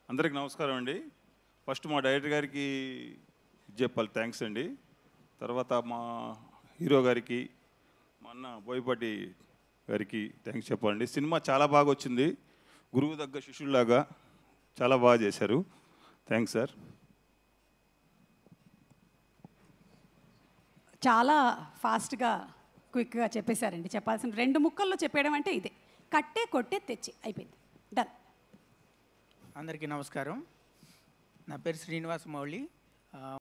అందరికి నమస్కారం అండి ఫస్ట్ మా డైరెక్టర్ గారికి ఇది చెప్పాలి థ్యాంక్స్ అండి తర్వాత మా హీరో గారికి మా అన్న బోయపాటి గారికి థ్యాంక్స్ చెప్పాలండి సినిమా చాలా బాగా వచ్చింది గురువు దగ్గర శిష్యుల్లాగా చాలా బాగా చేశారు థ్యాంక్స్ సార్ చాలా ఫాస్ట్గా క్విక్గా చెప్పేశారండి చెప్పాల్సిన రెండు ముక్కల్లో చెప్పేయడం అంటే ఇదే కట్టే కొట్టే తెచ్చి అయిపోయింది డన్ అందరికీ నమస్కారం నా పేరు శ్రీనివాస మౌళి ఆ,